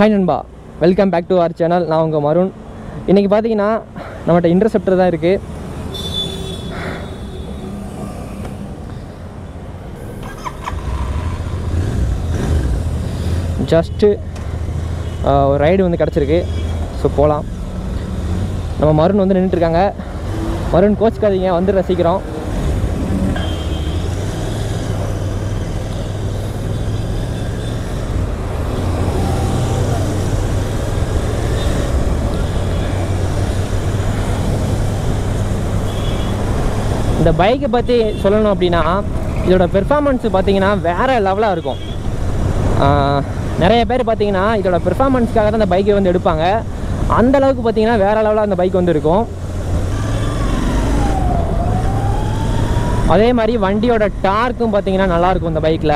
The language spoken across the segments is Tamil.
ஹாய் நண்பா welcome back to our channel நான் உங்கள் மருண் இன்றைக்கி பார்த்தீங்கன்னா நம்மகிட்ட இன்டர்செப்டர் தான் இருக்குது ஜஸ்ட்டு ஒரு ரைடு வந்து கிடச்சிருக்கு ஸோ போகலாம் நம்ம மருண் வந்து நின்றுட்டுருக்காங்க மருண் கோச்சுக்காதீங்க வந்துடுற சீக்கிரம் இந்த பைக்கை பற்றி சொல்லணும் அப்படின்னா இதோட பெர்ஃபார்மன்ஸ் பார்த்தீங்கன்னா வேறு லெவலாக இருக்கும் ஆஹ், நிறைய பேர் பார்த்தீங்கன்னா இதோட பெர்ஃபார்மன்ஸ்க்காக தான் இந்த பைக்கை வந்து எடுப்பாங்க அந்த அளவுக்கு பார்த்தீங்கன்னா வேறு லெவலாக அந்த பைக் வந்து இருக்கும் அதே மாதிரி வண்டியோட டார்க்கும் பார்த்தீங்கன்னா நல்லாயிருக்கும் இந்த பைக்கில்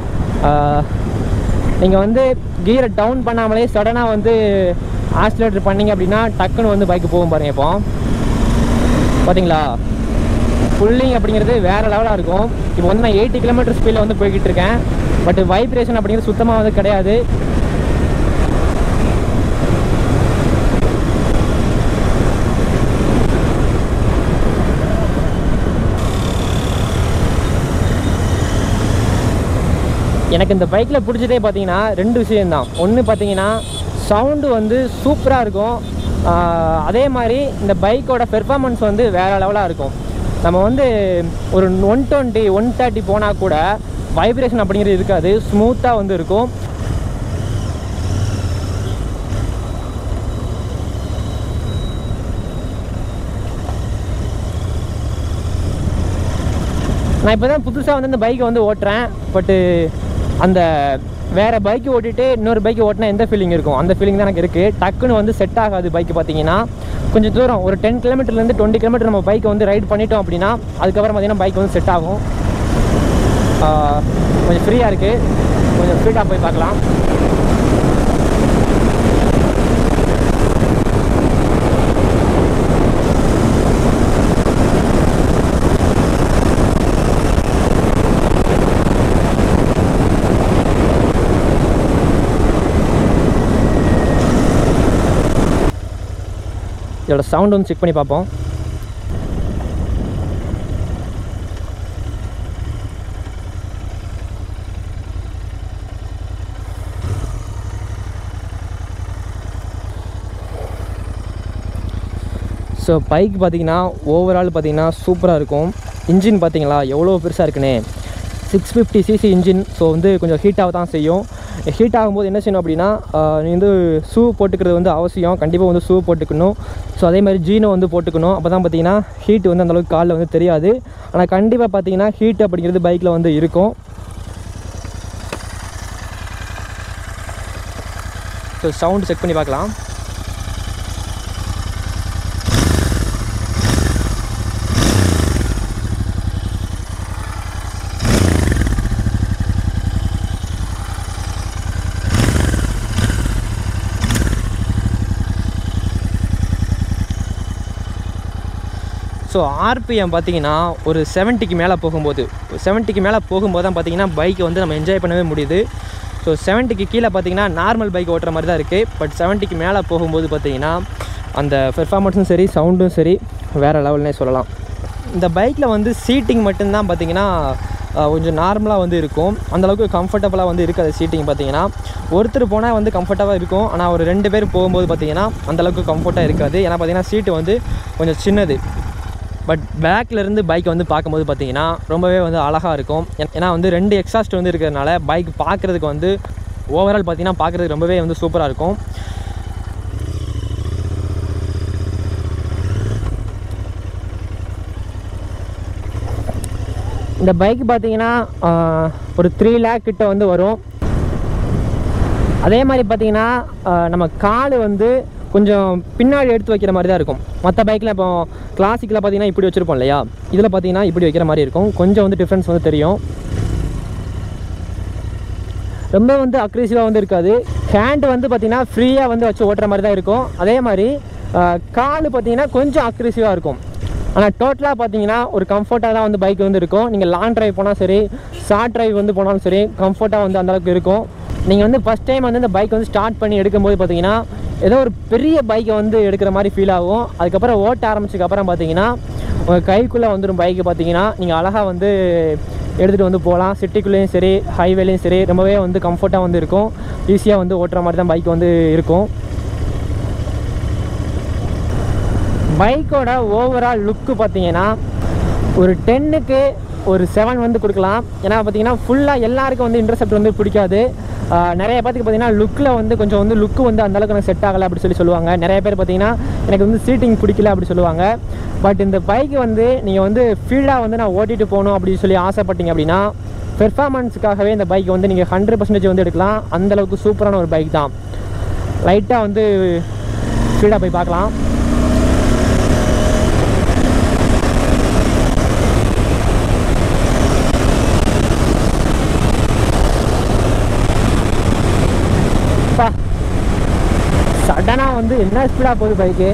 நீங்கள் வந்து கீரை டவுன் பண்ணாமலே சடனாக வந்து ஆக்சிலேட்டர் பண்ணீங்க அப்படின்னா டக்குன்னு வந்து பைக்கு போகும் பாருங்க இப்போ பார்த்தீங்களா ஃபுல்லிங் அப்படிங்கிறது வேறு லெவலாக இருக்கும் இப்போ வந்து நான் எயிட்டி கிலோமீட்டர் ஸ்பீடில் வந்து போய்கிட்டு இருக்கேன் பட் வைப்ரேஷன் அப்படிங்கிறது சுத்தமாக வந்து கிடையாது எனக்கு இந்த பைக்கில் பிடிச்சதே பார்த்தீங்கன்னா ரெண்டு விஷயம்தான் ஒன்று பார்த்தீங்கன்னா சவுண்டு வந்து சூப்பராக இருக்கும் ஆஹ் அதே மாதிரி இந்த பைக்கோட பெர்ஃபார்மன்ஸ் வந்து வேறு லெவலாக இருக்கும் நம்ம வந்து ஒரு ஒன் டுவெண்ட்டி ஒன் தேர்ட்டி போனால் கூட வைப்ரேஷன் அப்படிங்கிறது இருக்காது ஸ்மூத்தாக வந்து இருக்கும் நான் இப்போ தான் புதுசாக வந்து இந்த பைக்கை வந்து ஓட்டுறேன் பட்டு அந்த வேறு பைக்கு ஓட்டிட்டு இன்னொரு பைக்கு ஓட்டினா எந்த ஃபீலிங் இருக்கும் அந்த ஃபீலிங் தான் எனக்கு இருக்குது டக்குன்னு வந்து செட் ஆகாது பைக்கு பார்த்தீங்கன்னா கொஞ்சம் தூரம் ஒரு டென் கிலோமீட்டர்லேருந்து டுவெண்ட்டி கிலோமீட்டர் நம்ம பைக்கை வந்து ரைட் பண்ணிட்டோம் அப்படின்னா அதுக்கப்புறம் பார்த்தீங்கன்னா பைக் வந்து செட் ஆகும் ஆஹ் கொஞ்சம் ஃப்ரீயாக இருக்குது கொஞ்சம் ஸ்பீடாக போய் பார்க்கலாம் இதோட சவுண்ட் வந்து செக் பண்ணி பார்ப்போம் ஸோ பைக் பார்த்தீங்கன்னா ஓவரால் பார்த்தீங்கன்னா சூப்பராக இருக்கும் இன்ஜின் பார்த்தீங்களா எவ்வளோ பெருசாக இருக்குன்னு six fifty cc engine so வந்து கொஞ்சம் ஹீட்டாக தான் செய்யும் ஹீட் ஆகும்போது என்ன செய்யணும் அப்படின்னா ஆஹ், நீ வந்து ஷூ போட்டுக்கிறது வந்து அவசியம் கண்டிப்பாக வந்து ஷூ போட்டுக்கணும் ஸோ அதே மாதிரி ஜீனோ வந்து போட்டுக்கணும் அப்போ தான் பார்த்தீங்கன்னா ஹீட் வந்து அந்தளவுக்கு காலில் வந்து தெரியாது ஆனால் கண்டிப்பாக பார்த்தீங்கன்னா ஹீட் அப்படிங்கிறது பைக்கில் வந்து இருக்கும் ஸோ சவுண்ட் செக் பண்ணி பார்க்கலாம் ஸோ ஆர்பிஎம் பார்த்தீங்கன்னா ஒரு செவன்ட்டிக்கு மேலே போகும்போது செவன்ட்டிக்கு மேலே போகும்போது தான் பார்த்தீங்கன்னா பைக்கை வந்து நம்ம என்ஜாய் பண்ணவே முடியுது ஸோ செவன்ட்டிக்கு கீழே பார்த்தீங்கன்னா நார்மல் பைக் ஓட்டுற மாதிரி தான் இருக்குது பட் செவன்ட்டிக்கு மேலே போகும்போது பார்த்தீங்கன்னா அந்த பெர்ஃபார்மன்ஸும் சரி சவுண்டும் சரி வேறு லெவல்னே சொல்லலாம் இந்த பைக்கில் வந்து சீட்டிங் மட்டும்தான் பார்த்தீங்கன்னா அஹ், கொஞ்சம் நார்மலாக வந்து இருக்கும் அந்தளவுக்கு கம்ஃபர்டபுளாக வந்து இருக்காது சீட்டிங் பார்த்தீங்கன்னா ஒருத்தர் போனால் வந்து கம்ஃபர்டபுளாக இருக்கும் ஆனால் ஒரு ரெண்டு பேர் போகும்போது பார்த்தீங்கன்னா அந்தளவுக்கு கம்ஃபர்ட்டாக இருக்காது ஏன்னா பார்த்தீங்கன்னா சீட்டு வந்து கொஞ்சம் சின்னது பட் பேக்கில் இருந்து பைக்கை வந்து பார்க்கும்போது பார்த்தீங்கன்னா ரொம்பவே வந்து அழகாக இருக்கும் ஏ- ஏன்னா வந்து ரெண்டு எக்ஸாஸ்ட் வந்து இருக்கிறதுனால பைக் பார்க்குறதுக்கு வந்து ஓவரால் பார்த்தீங்கன்னா பார்க்குறதுக்கு ரொம்பவே வந்து சூப்பராக இருக்கும் இந்த பைக் பார்த்தீங்கன்னா ஆஹ், ஒரு த்ரீ லேக் கிட்ட வந்து வரும் அதே மாதிரி பார்த்தீங்கன்னா ஆஹ், நம்ம கால் வந்து கொஞ்சம் பின்னாடி எடுத்து வைக்கிற மாதிரி தான் இருக்கும் மற்ற பைக்கில் இப்போ கிளாசிக்கில் பார்த்தீங்கன்னா இப்படி வச்சுருப்போம் இல்லையா இதில் பார்த்தீங்கன்னா இப்படி வைக்கிற மாதிரி இருக்கும் கொஞ்சம் வந்து டிஃப்ரென்ஸ் வந்து தெரியும் ரொம்ப வந்து அக்ரெசிவாக வந்து இருக்காது ஹேண்ட் வந்து பார்த்தீங்கன்னா ஃப்ரீயாக வந்து வச்சு ஓட்டுற மாதிரி தான் இருக்கும் அதே மாதிரி ஆஹ், கால் பார்த்தீங்கன்னா கொஞ்சம் அக்ரெசிவாக இருக்கும் ஆனால் டோட்டலாக பார்த்தீங்கன்னா ஒரு கம்ஃபர்ட்டாக தான் வந்து பைக் வந்து இருக்கும் நீங்கள் லாங் டிரைவ் போனால் சரி ஷார்ட் டிரைவ் வந்து போனாலும் சரி கம்ஃபர்ட்டாக வந்து அந்த அளவுக்கு இருக்கும் நீங்கள் வந்து ஃபஸ்ட் டைம் வந்து இந்த பைக் வந்து ஸ்டார்ட் பண்ணி எடுக்கும்போது பார்த்தீங்கன்னா ஏதோ ஒரு பெரிய பைக்கை வந்து எடுக்கிற மாதிரி ஃபீல் ஆகும் அதுக்கப்புறம் ஓட்ட ஆரம்பிச்சதுக்கப்புறம் பார்த்தீங்கன்னா உங்கள் கைக்குள்ளே வந்துடும் பைக்கு பார்த்தீங்கன்னா நீங்கள் அழகாக வந்து எடுத்துகிட்டு வந்து போகலாம் சிட்டிக்குள்ளேயும் சரி ஹைவேலையும் சரி ரொம்பவே வந்து கம்ஃபர்ட்டாக வந்து இருக்கும் ஈஸியாக வந்து ஓட்டுற மாதிரி தான் பைக் வந்து இருக்கும் பைக்கோட ஓவரால் லுக்கு பார்த்தீங்கன்னா ஒரு டென்னுக்கு ஒரு செவன் வந்து கொடுக்கலாம் ஏன்னா பார்த்தீங்கன்னா ஃபுல்லாக எல்லாருக்கும் வந்து இன்டர்செப்ட் வந்து பிடிக்காது ஆஹ் நிறைய பேருக்கு பார்த்தீங்கன்னா லுக்கில் வந்து கொஞ்சம் வந்து லுக்கு வந்து அந்தளவுக்கு எனக்கு செட் ஆகலை அப்படி சொல்லி சொல்லுவாங்க நிறைய பேர் பார்த்தீங்கன்னா எனக்கு வந்து சீட்டிங் பிடிக்கல அப்படி சொல்லுவாங்க பட் இந்த பைக் வந்து நீங்கள் வந்து ஃபீல்டாக வந்து நான் ஓட்டிட்டு போகணும் அப்படின்னு சொல்லி ஆசைப்பட்டீங்க அப்படின்னா பெர்ஃபார்மன்ஸுக்காகவே இந்த பைக் வந்து நீங்கள் ஹண்ட்ரட் பர்சன்டேஜ் வந்து எடுக்கலாம் அந்தளவுக்கு சூப்பரான ஒரு பைக் தான் லைட்டாக வந்து ஃபீல்டாக போய் பார்க்கலாம் அப்பா சடனாக வந்து என்ன ஸ்பீடாக போகுது பைக்கு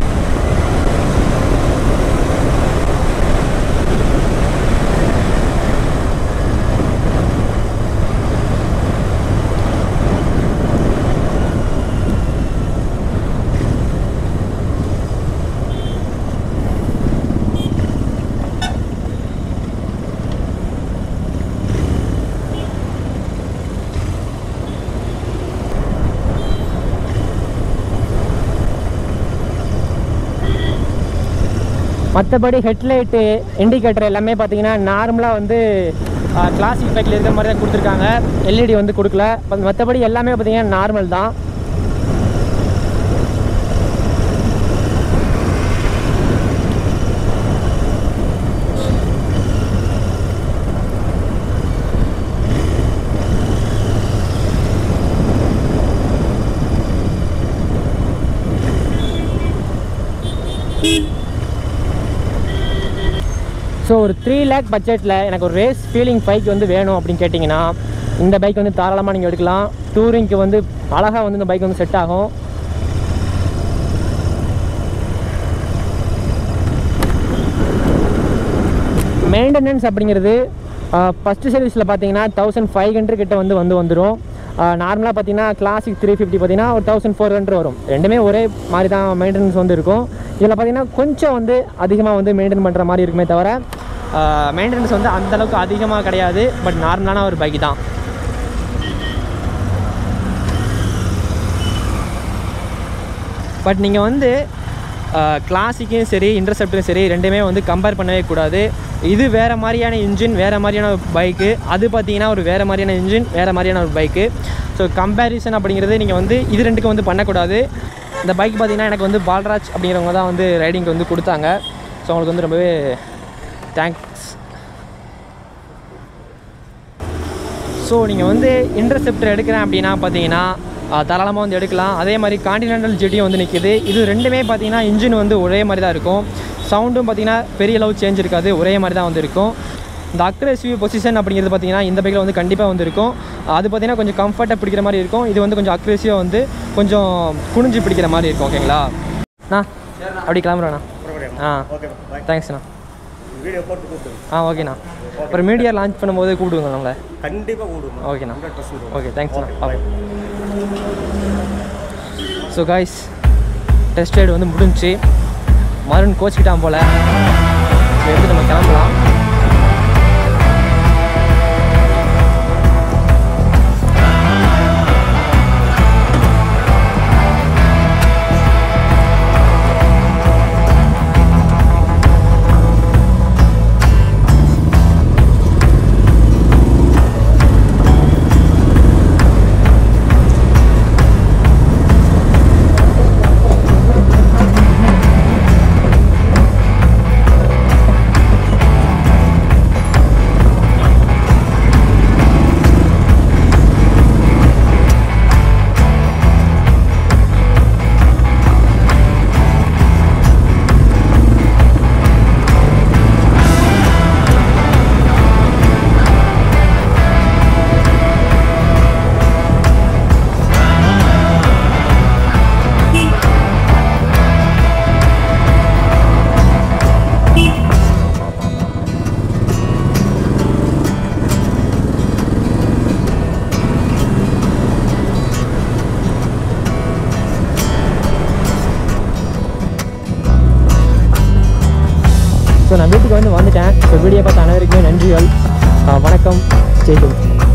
மற்றபடி ஹெட்லைட்டு இண்டிகேட்டர் எல்லாமே பார்த்தீங்கன்னா நார்மலாக வந்து கிளாசிக் பைக்கில் இருக்கிற மாதிரி தான் கொடுத்துருக்காங்க எல்இடி வந்து கொடுக்கல மற்றபடி எல்லாமே பார்த்தீங்கன்னா நார்மல் தான் ஸோ ஒரு த்ரீ லேக் பட்ஜெட்டில் எனக்கு ஒரு ரேஸ் ஃபீலிங் பைக் வந்து வேணும் அப்படின்னு கேட்டிங்கன்னா இந்த பைக் வந்து தாராளமாக நீங்கள் எடுக்கலாம் டூரிங்க்கு வந்து அழகாக வந்து இந்த பைக் வந்து செட் ஆகும் மெயின்டெனன்ஸ் அப்படிங்கிறது ஃபஸ்ட்டு சர்வீஸில் பார்த்தீங்கன்னா தௌசண்ட் ஃபைவ் ஹண்ட்ரட் கிட்ட வந்து வந்து வந்துடும் நார்மலாக பார்த்தீங்கன்னா கிளாசிக் த்ரீ ஃபிஃப்டி பார்த்தீங்கன்னா ஒரு தௌசண்ட் ஃபோர் ஹண்ட்ரட் வரும் ரெண்டுமே ஒரே மாதிரி தான் மெயின்டெனன்ஸ் வந்து இருக்கும் இதில் பார்த்தீங்கன்னா கொஞ்சம் வந்து அதிகமாக வந்து மெயின்டைன் பண்ணுற மாதிரி இருக்குமே தவிர மெயின்டெனன்ஸ் வந்து அந்தளவுக்கு அதிகமாக கிடையாது பட் நார்மலான ஒரு பைக் தான் பட் நீங்கள் வந்து கிளாசிக்கும் சரி இன்டர்செப்டும் சரி ரெண்டுமே வந்து கம்பேர் பண்ணவே கூடாது இது வேறு மாதிரியான இன்ஜின் வேறு மாதிரியான பைக்கு அது பார்த்தீங்கன்னா ஒரு வேறு மாதிரியான இன்ஜின் வேறு மாதிரியான ஒரு பைக்கு ஸோ கம்பேரிசன் அப்படிங்கிறது நீங்கள் வந்து இது ரெண்டுக்கும் வந்து பண்ணக்கூடாது இந்த பைக் பார்த்தீங்கன்னா எனக்கு வந்து பால்ராஜ் அப்படிங்கிறவங்க தான் வந்து ரைடிங்க்கு வந்து கொடுத்தாங்க ஸோ அவங்களுக்கு வந்து ரொம்பவே தேங்க்ஸ் ஸோ நீங்கள் வந்து இன்டர்செப்டர் எடுக்கிறேன் அப்படின்னா பார்த்தீங்கன்னா தாராளமாக வந்து எடுக்கலாம் அதே மாதிரி காண்டினென்டல் ஜெட்டியும் வந்து நிற்கிது இது ரெண்டுமே பார்த்தீங்கன்னா இன்ஜின் வந்து ஒரே மாதிரி தான் இருக்கும் சவுண்டும் பார்த்தீங்கன்னா பெரிய அளவு சேஞ்ச் இருக்காது ஒரே மாதிரி தான் வந்து இருக்கும் இந்த அக்ரெசிவ் பொசிஷன் அப்படிங்கிறது பார்த்தீங்கன்னா இந்த பைக்கில் வந்து கண்டிப்பாக வந்து இருக்கும் அது பார்த்தீங்கன்னா கொஞ்சம் கம்ஃபர்ட்டாக பிடிக்கிற மாதிரி இருக்கும் இது வந்து கொஞ்சம் அக்ரெசிவாக வந்து கொஞ்சம் குனிஞ்சு பிடிக்கிற மாதிரி இருக்கும் ஓகேங்களா அண்ணா அப்படி கிளம்புறேண்ணா ஆ ஓகே பாய் தேங்க்ஸ்ண்ணா வீடியோ போட்டு கூப்பிடுங்க ஆ ஓகேண்ணா அப்புறம் மீடியா லான்ச் பண்ணும்போது கூப்பிடுங்க நம்மளை கண்டிப்பாக கூப்பிடுங்க ஓகேண்ணா ஹண்ட்ரட் பர்சன்ட் ஓகே தேங்க்ஸ்ண்ணா பார்ப்போம் ஸோ காய்ஸ் டெஸ்ட் ரைடு வந்து முடிஞ்சுச்சு மருண் கோச்சிக்கிட்டான் போல் எடுத்து நம்ம கிளம்பலாம் நான் வீட்டுக்கு வந்து வந்துட்டேன் ஸோ வீடியோ பார்த்த அனைவருக்குமே நன்றிகள் ஆ, வணக்கம் ஜெய்ஹிந்த்